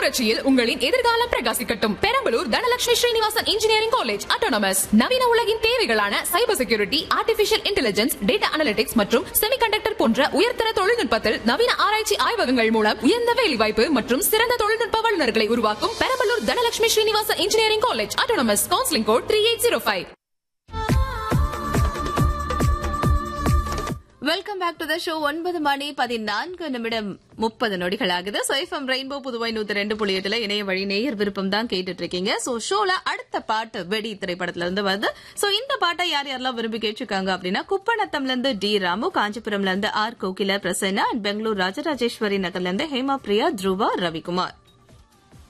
புரட்சியில் உங்களின் எதிர்காலம் பிரகாசிக்கட்டும் Perambalur Dhanalakshmi Srinivasan engineering college autonomous நவீன உலகின் தேவைகளான cyber security artificial intelligence data analytics மற்றும் செமிகண்டக்டர் போன்ற உயர்தர தொழில்நுட்பத்தில் நவீன ஆராய்ச்சி ஆய்வகங்கள் மூலம் உயர்ந்த வேலைவாய்ப்பு மற்றும் சிறந்த தொழில்நுட்ப வல்லுநர்களை உருவாக்கும் Perambalur Dhanalakshmi Srinivasan engineering college autonomous counselling code three eight zero five welcome back to the show ஒன்பது மணி பதினான்கு நிமிடம் முப்பது நொடிகள் ஆகுது சோ எஃப்எம் ரெயின்போ புதுவை நூத்தி ரெண்டு புள்ளி எட்டுல இணைய வழி நேயர் விருப்பம் தான் கேட்டுட்டு இருக்கீங்க சோ ஷோல அடுத்த பாட்டு வெடி திரைப்படத்துல இருந்து வருது சோ இந்த பாட்டை யார் யாரெல்லாம் விரும்பி கேட்டிருக்காங்க அப்படின்னா குப்பநத்தம்ல இருந்து டி ராமு காஞ்சிபுரம்ல இருந்து ஆர் கோகில பிரசன்னா அண்ட் பெங்களூர் ராஜராஜேஸ்வரி நகர்ல இருந்து ஹேமா பிரியா த்ருவா ரவிக்குமார்